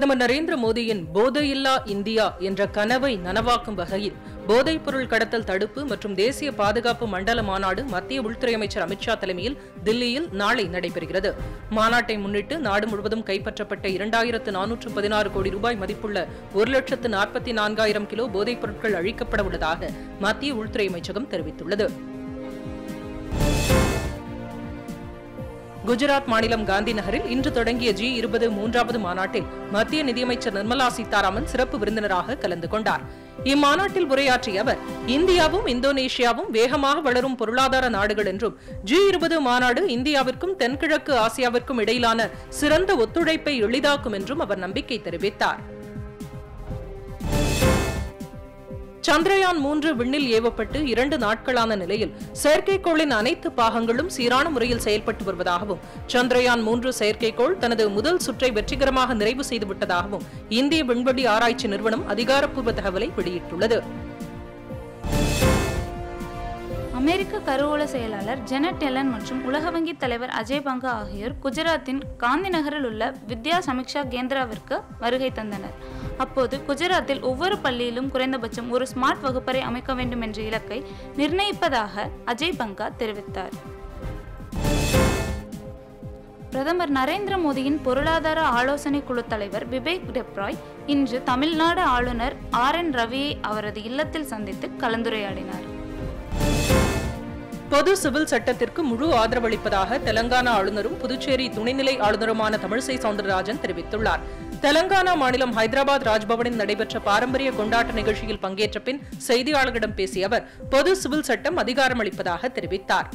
பிரதமர் நரேந்திர மோடியின் போதையில்லா இந்தியா என்ற கனவை நனவாக்கும் வகையில் போதைப் பொருள் கடத்தல் தடுப்பு மற்றும் தேசிய பாதுகாப்பு மண்டல மாநாடு மத்திய உள்துறை அமைச்சர் அமித்ஷா தலைமையில் தில்லியில் நாளை நடைபெறுகிறது மாநாட்டை முன்னிட்டு நாடு முழுவதும் கைப்பற்றப்பட்ட இரண்டாயிரத்து நானூற்று பதினாறு கோடி ரூபாய் மதிப்புள்ள ஒரு லட்சத்து நாற்பத்தி நான்காயிரம் கிலோ போதைப் பொருட்கள் அழிக்கப்பட உள்ளதாக மத்திய உள்துறை அமைச்சகம் தெரிவித்துள்ளது குஜராத் மாநிலம் காந்தி நகரில் இன்று தொடங்கிய ஜி இருபது மூன்றாவது மாநாட்டில் மத்திய நிதியமைச்சர் நிர்மலா சீதாராமன் சிறப்பு விருந்தினராக கலந்து கொண்டார் இம்மாநாட்டில் உரையாற்றிய அவர் இந்தியாவும் இந்தோனேஷியாவும் வேகமாக வளரும் பொருளாதார நாடுகள் என்றும் ஜி இருபது மாநாடு இந்தியாவிற்கும் தென்கிழக்கு ஆசியாவிற்கும் இடையிலான சிறந்த ஒத்துழைப்பை எளிதாக்கும் என்றும் அவர் நம்பிக்கை தெரிவித்தார் சந்திரயான் மூன்று விண்ணில் ஏவப்பட்டு இரண்டு நாட்களான நிலையில் செயற்கைக்கோளின் அனைத்து பாகங்களும் சீரான முறையில் செயல்பட்டு வருவதாகவும் சந்திரயான் மூன்று செயற்கைக்கோள் தனது முதல் சுற்றை வெற்றிகரமாக நிறைவு செய்துவிட்டதாகவும் இந்திய விண்வெளி ஆராய்ச்சி நிறுவனம் அதிகாரப்பூர்வ தகவலை வெளியிட்டுள்ளது அமெரிக்க கருவூல செயலாளர் ஜெனட் எலன் மற்றும் உலக வங்கி தலைவர் அஜய் பங்கா ஆகியோர் குஜராத்தின் காந்தி நகரில் உள்ள வித்யா சமீக்ஷா கேந்திராவிற்கு வருகை தந்தனர் அப்போது குஜராத்தில் ஒவ்வொரு பள்ளியிலும் குறைந்தபட்சம் ஒரு ஸ்மார்ட் வகுப்பறை அமைக்க வேண்டும் என்ற இலக்கை நிர்ணயிப்பதாக அஜய் பங்கா தெரிவித்தார் பிரதமர் நரேந்திர மோடியின் பொருளாதார ஆலோசனை குழு தலைவர் விவேக் டெப்ராய் இன்று தமிழ்நாடு ஆளுநர் ஆர் என் ரவியை அவரது இல்லத்தில் சந்தித்து கலந்துரையாடினார் பொது சிவில் சட்டத்திற்கு முழு ஆதரவளிப்பதாக தெலங்கானா ஆளுநரும் புதுச்சேரி துணைநிலை ஆளுநருமான தமிழிசை சவுந்தரராஜன் தெரிவித்துள்ளார் தெலங்கானா மாநிலம் ஹைதராபாத் ராஜ்பவனில் நடைபெற்ற பாரம்பரிய கொண்டாட்ட நிகழ்ச்சியில் பங்கேற்ற பின் செய்தியாளர்களிடம் பேசிய அவர் பொது சிவில் சட்டம் அதிகாரமளிப்பதாக தெரிவித்தார்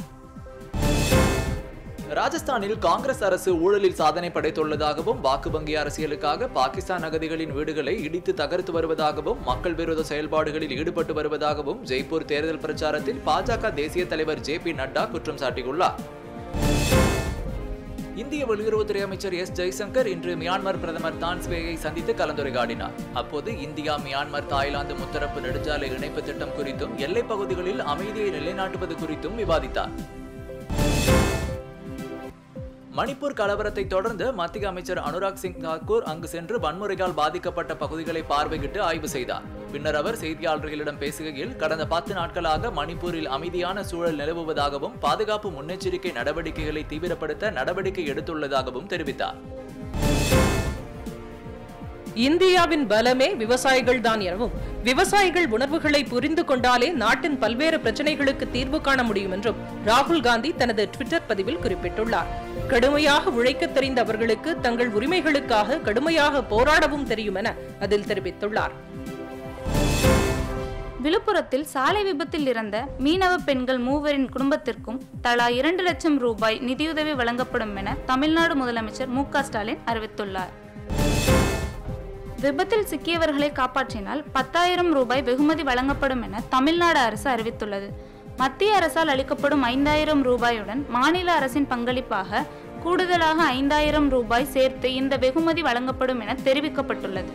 ராஜஸ்தானில் காங்கிரஸ் அரசு ஊழலில் சாதனை படைத்துள்ளதாகவும் வாக்கு வங்கி அரசியலுக்காக பாகிஸ்தான் அகதிகளின் வீடுகளை இடித்து தகர்த்து வருவதாகவும் மக்கள் விரோத செயல்பாடுகளில் ஈடுபட்டு வருவதாகவும் ஜெய்ப்பூர் தேர்தல் பிரச்சாரத்தில் பாஜக தேசிய தலைவர் ஜே பி நட்டா குற்றம் சாட்டியுள்ளார் இந்திய வெளியுறவுத்துறை அமைச்சர் எஸ் ஜெய்சங்கர் இன்று மியான்மர் பிரதமர் தான் ஸ்வேயை சந்தித்து கலந்துரையாடினார் அப்போது இந்தியா மியான்மர் தாய்லாந்து முத்தரப்பு நெடுஞ்சாலை இணைப்பு திட்டம் குறித்தும் எல்லைப் பகுதிகளில் அமைதியை நிலைநாட்டுவது குறித்தும் விவாதித்தார் மணிப்பூர் கலவரத்தை தொடர்ந்து மத்திய அமைச்சர் அனுராக் சிங் தாக்கூர் அங்கு சென்று வன்முறையால் பாதிக்கப்பட்ட பகுதிகளை பார்வையிட்டு ஆய்வு செய்தார் பின்னர் அவர் செய்தியாளர்களிடம் பேசுகையில் கடந்த பத்து நாட்களாக மணிப்பூரில் அமைதியான சூழல் நிலவுவதாகவும் பாதுகாப்பு முன்னெச்சரிக்கை நடவடிக்கைகளை தீவிரப்படுத்த நடவடிக்கை எடுத்துள்ளதாகவும் தெரிவித்தார் இந்தியாவின் பலமே விவசாயிகள் தான் எனவும் விவசாயிகள் உணர்வுகளை புரிந்து கொண்டாலே நாட்டின் பல்வேறு பிரச்சனைகளுக்கு தீர்வு காண முடியும் என்றும் ராகுல் காந்தி தனது ட்விட்டர் பதிவில் குறிப்பிட்டுள்ளார் கடுமையாக உழைக்கத் தெரிந்த அவர்களுக்கு தங்கள் உரிமைகளுக்காக கடுமையாக போராடவும் தெரியும் என அதில் தெரிவித்துள்ளார் விழுப்புரத்தில் சாலை விபத்தில் இறந்த மீனவ பெண்கள் மூவரின் குடும்பத்திற்கும் தலா இரண்டு லட்சம் ரூபாய் நிதியுதவி வழங்கப்படும் என தமிழ்நாடு முதலமைச்சர் மு க ஸ்டாலின் அறிவித்துள்ளார் விபத்தில் சிக்கியவர்களை காப்பாற்றினால் பத்தாயிரம் ரூபாய் வெகுமதி வழங்கப்படும் என தமிழ்நாடு அரசு அறிவித்துள்ளது மத்திய அரசால் அளிக்கப்படும் ஐந்தாயிரம் ரூபாயுடன் மாநில அரசின் பங்களிப்பாக கூடுதலாக ஐந்தாயிரம் ரூபாய் சேர்த்து இந்த வெகுமதி வழங்கப்படும் என தெரிவிக்கப்பட்டுள்ளது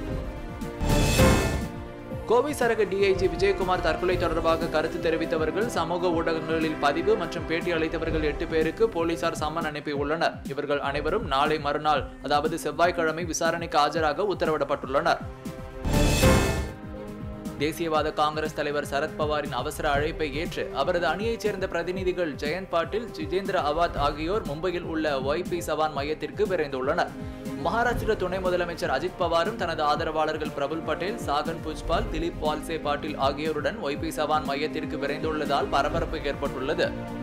கோவை சரக டிஐஜி விஜயகுமார் தற்கொலை தொடர்பாக கருத்து தெரிவித்தவர்கள் சமூக ஊடகங்களில் பதிவு மற்றும் பேட்டி அளித்தவர்கள் எட்டு பேருக்கு போலீசார் சம்மன் அனுப்பியுள்ளனர் இவர்கள் அனைவரும் நாளை மறுநாள் அதாவது செவ்வாய்க்கிழமை விசாரணைக்கு ஆஜராக உத்தரவிடப்பட்டுள்ளனர் தேசியவாத காங்கிரஸ் தலைவர் சரத்பவாரின் அவசர அழைப்பை ஏற்று அவரது அணியைச் சேர்ந்த பிரதிநிதிகள் ஜெயந்த் பாட்டில் ஜிதேந்திர அவாத் ஆகியோர் மும்பையில் உள்ள ஒய்பி சவான் மையத்திற்கு விரைந்துள்ளனர் மகாராஷ்டிர துணை முதலமைச்சர் அஜித் பவாரும் தனது ஆதரவாளர்கள் பிரபுல் பட்டேல் சாகன் புஜ்பால் திலீப் வால்சே பாட்டீல் ஆகியோருடன் ஒய்பி சவான் மையத்திற்கு விரைந்துள்ளதால் பரபரப்பு ஏற்பட்டுள்ளது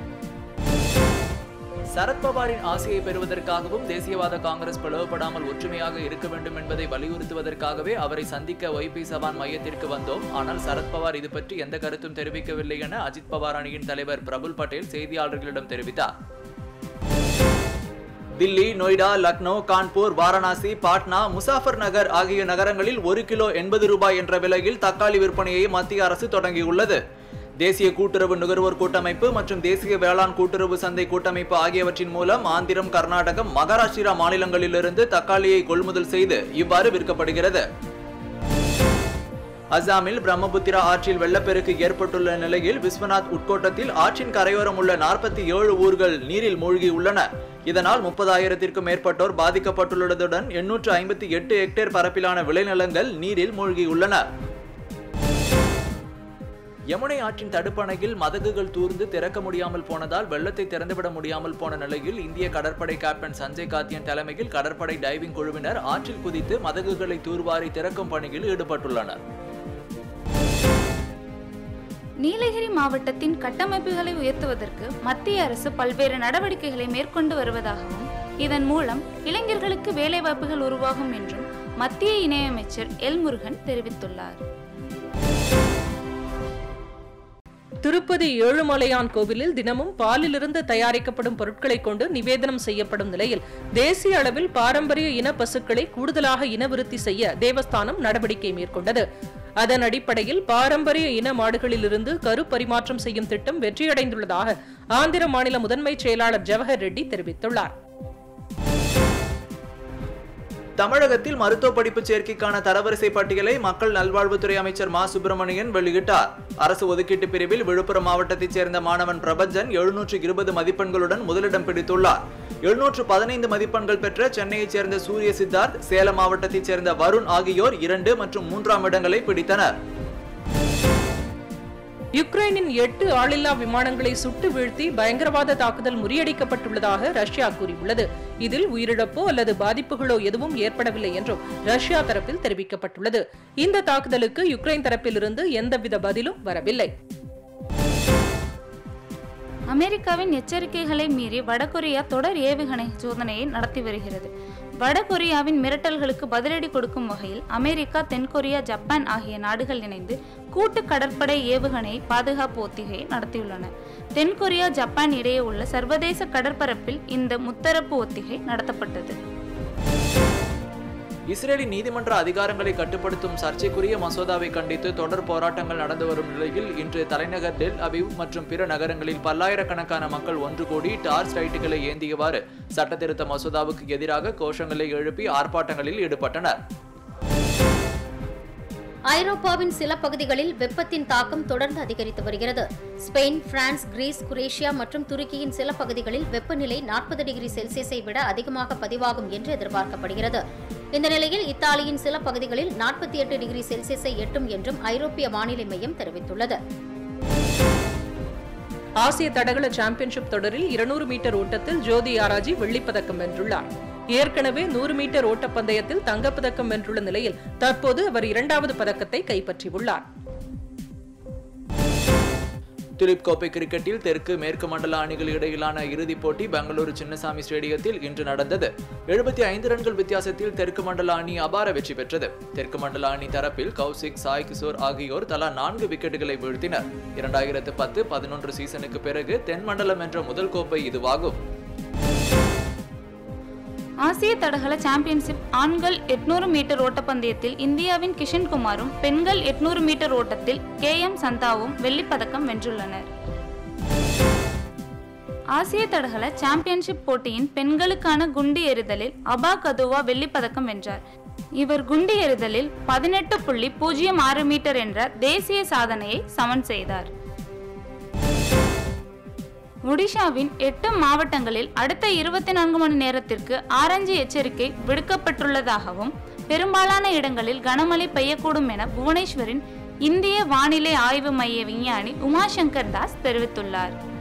சரத்பவாரின் ஆசையை பெறுவதற்காகவும் தேசியவாத காங்கிரஸ் பிளவுபடாமல் ஒற்றுமையாக இருக்க வேண்டும் என்பதை வலியுறுத்துவதற்காகவே அவரை சந்திக்க ஒய்பி சவான் மையத்திற்கு வந்தோம் ஆனால் சரத்பவார் இது பற்றி எந்த கருத்தும் தெரிவிக்கவில்லை என அஜித் பவார் அணியின் தலைவர் பிரபுல் பட்டேல் செய்தியாளர்களிடம் தெரிவித்தார் தில்லி நொய்டா லக்னோ கான்பூர் வாரணாசி பாட்னா முசாஃபர் நகர் ஆகிய நகரங்களில் ஒரு கிலோ எண்பது ரூபாய் என்ற விலையில் தக்காளி விற்பனையை மத்திய அரசு தொடங்கியுள்ளது தேசிய கூட்டுறவு நுகர்வோர் கூட்டமைப்பு மற்றும் தேசிய வேளாண் கூட்டுறவு சந்தை கூட்டமைப்பு ஆகியவற்றின் மூலம் ஆந்திரம் கர்நாடகம் மகாராஷ்டிரா மாநிலங்களிலிருந்து தக்காளியை கொள்முதல் செய்து இவ்வாறு விற்கப்படுகிறது அசாமில் பிரம்மபுத்திரா ஆற்றில் வெள்ளப்பெருக்கு ஏற்பட்டுள்ள நிலையில் விஸ்வநாத் உட்கோட்டத்தில் ஆற்றின் கரையோரம் உள்ள நாற்பத்தி ஏழு ஊர்கள் நீரில் மூழ்கி உள்ளன இதனால் முப்பதாயிரத்திற்கும் மேற்பட்டோர் பாதிக்கப்பட்டுள்ளதுடன் எண்ணூற்று ஐம்பத்தி எட்டு ஹெக்டேர் பரப்பிலான விளைநிலங்கள் நீரில் மூழ்கியுள்ளன யமுனை ஆற்றின் தடுப்பணையில் மதகுகள் தூர்ந்து திறக்க முடியாமல் போனதால் வெள்ளத்தை திறந்துவிட முடியாமல் போன நிலையில் இந்திய கடற்படை கேப்டன் சஞ்சய் காத்தியன் தலைமையில் கடற்படை டைவிங் குழுவினர் ஆற்றில் குதித்து மதகுகளை தூர்வாரி திறக்கும் பணியில் ஈடுபட்டுள்ளனர் நீலகிரி மாவட்டத்தின் கட்டமைப்புகளை உயர்த்துவதற்கு மத்திய அரசு பல்வேறு நடவடிக்கைகளை மேற்கொண்டு வருவதாகவும் இதன் மூலம் இளைஞர்களுக்கு வேலைவாய்ப்புகள் உருவாகும் என்றும் மத்திய இணையமைச்சர் எல் முருகன் தெரிவித்துள்ளார் திருப்பதி ஏழுமலையான் கோவிலில் தினமும் பாலிலிருந்து தயாரிக்கப்படும் பொருட்களை கொண்டு நிவேதனம் செய்யப்படும் நிலையில் தேசிய அளவில் பாரம்பரிய இன பசுக்களை கூடுதலாக இனவிருத்தி செய்ய தேவஸ்தானம் நடவடிக்கை மேற்கொண்டது அதன் அடிப்படையில் பாரம்பரிய இன மாடுகளிலிருந்து கரு பரிமாற்றம் செய்யும் திட்டம் வெற்றியடைந்துள்ளதாக ஆந்திர மாநில முதன்மை செயலாளர் ஜவஹர் ரெட்டி தெரிவித்துள்ளார் தமிழகத்தில் மருத்துவ படிப்பு சேர்க்கைக்கான தரவரிசை பட்டியலை மக்கள் நல்வாழ்வுத்துறை அமைச்சர் மா சுப்பிரமணியன் வெளியிட்டார் அரசு ஒதுக்கீட்டு பிரிவில் விழுப்புரம் மாவட்டத்தைச் சேர்ந்த மாணவன் பிரபஞ்சன் எழுநூற்று இருபது மதிப்பெண்களுடன் முதலிடம் பிடித்துள்ளார் எழுநூற்று பதினைந்து மதிப்பெண்கள் பெற்ற சென்னையைச் சேர்ந்த சூரிய சித்தார்த் சேலம் மாவட்டத்தைச் சேர்ந்த வருண் ஆகியோர் இரண்டு மற்றும் மூன்றாம் இடங்களை பிடித்தனர் யுக்ரைனின் எட்டு ஆளில்லா விமானங்களை சுட்டு வீழ்த்தி பயங்கரவாத தாக்குதல் முறியடிக்கப்பட்டுள்ளதாக ரஷ்யா கூறியுள்ளது இதில் உயிரிழப்போ அல்லது பாதிப்புகளோ எதுவும் ஏற்படவில்லை என்றும் ரஷ்யா தரப்பில் தெரிவிக்கப்பட்டுள்ளது இந்த தாக்குதலுக்கு யுக்ரைன் தரப்பிலிருந்து எந்தவித பதிலும் வரவில்லை அமெரிக்காவின் எச்சரிக்கைகளை மீறி வடகொரியா தொடர் ஏவுகணை சோதனையை நடத்தி வருகிறது வடகொரியாவின் மிரட்டல்களுக்கு பதிலடி கொடுக்கும் வகையில் அமெரிக்கா தென்கொரியா ஜப்பான் ஆகிய நாடுகள் இணைந்து கூட்டு கடற்படை ஏவுகணை பாதுகாப்பு ஒத்திகையை நடத்தியுள்ளன தென்கொரியா ஜப்பான் இடையே உள்ள சர்வதேச கடற்பரப்பில் இந்த முத்தரப்பு ஒத்திகை நடத்தப்பட்டது இஸ்ரேலின் நீதிமன்ற அதிகாரங்களை கட்டுப்படுத்தும் சர்ச்சைக்குரிய மசோதாவை கண்டித்து தொடர் போராட்டங்கள் நடந்து வரும் நிலையில் இன்று தலைநகர் டெல் அபிவ் மற்றும் பிற நகரங்களில் பல்லாயிரக்கணக்கான மக்கள் ஒன்று கூடி டார்ச் லைட்டுகளை ஏந்தியவாறு சட்டத்திருத்த மசோதாவுக்கு எதிராக கோஷங்களை எழுப்பி ஆர்ப்பாட்டங்களில் ஈடுபட்டனர் ஐரோப்பாவின் சில பகுதிகளில் வெப்பத்தின் தாக்கம் தொடர்ந்து அதிகரித்து வருகிறது ஸ்பெயின் பிரான்ஸ் கிரீஸ் குரேஷியா மற்றும் துருக்கியின் சில பகுதிகளில் வெப்பநிலை நாற்பது டிகிரி செல்சியஸை விட அதிகமாக பதிவாகும் என்று எதிர்பார்க்கப்படுகிறது இந்த நிலையில் இத்தாலியின் சில பகுதிகளில் நாற்பத்தி எட்டு டிகிரி செல்சியஸை எட்டும் என்றும் ஐரோப்பிய வானிலை மையம் தெரிவித்துள்ளது ஆசிய தடகள சாம்பியன்ஷிப் தொடரில் இருநூறு மீட்டர் ஓட்டத்தில் ஜோதி ஆராஜி வெள்ளிப்பதக்கம் வென்றுள்ளார் ஏற்கனவே நூறு மீட்டர் ஓட்டப்பந்தயத்தில் தங்கப்பதக்கம் வென்றுள்ள நிலையில் தற்போது அவர் இரண்டாவது பதக்கத்தை கைப்பற்றியுள்ளார் துலிப் கோப்பை கிரிக்கெட்டில் தெற்கு மேற்கு மண்டல அணிகள் இடையிலான இறுதிப் போட்டி பெங்களூரு சின்னசாமி ஸ்டேடியத்தில் இன்று நடந்தது எழுபத்தி ஐந்து ரன்கள் வித்தியாசத்தில் தெற்கு மண்டல அணி அபார வெற்றி பெற்றது தெற்கு மண்டல அணி தரப்பில் கௌசிக் சாய் கிஷோர் ஆகியோர் தலா நான்கு விக்கெட்டுகளை வீழ்த்தினர் இரண்டாயிரத்து பத்து பதினொன்று சீசனுக்கு பிறகு தென் மண்டலம் என்ற முதல் கோப்பை இதுவாகும் ஆசிய தடகள சாம்பியன்ஷிப் ஆண்கள் எட்நூறு மீட்டர் ஓட்டப்பந்தயத்தில் இந்தியாவின் கிஷன் குமாரும் பெண்கள் எட்நூறு மீட்டர் ஓட்டத்தில் கே எம் சந்தாவும் வெள்ளிப்பதக்கம் வென்றுள்ளனர் ஆசிய தடகள சாம்பியன்ஷிப் போட்டியின் பெண்களுக்கான குண்டு எறிதலில் அபா கதுவா வெள்ளிப்பதக்கம் வென்றார் இவர் குண்டு எறிதலில் பதினெட்டு புள்ளி பூஜ்ஜியம் ஆறு மீட்டர் என்ற தேசிய சாதனையை சமன் செய்தார் ஒடிஷாவின் எட்டு மாவட்டங்களில் அடுத்த இருபத்தி நான்கு மணி நேரத்திற்கு ஆரஞ்சு எச்சரிக்கை விடுக்கப்பட்டுள்ளதாகவும் பெரும்பாலான இடங்களில் கனமழை பெய்யக்கூடும் என புவனேஸ்வரின் இந்திய வானிலை ஆய்வு மைய விஞ்ஞானி உமாசங்கர் தாஸ் தெரிவித்துள்ளார்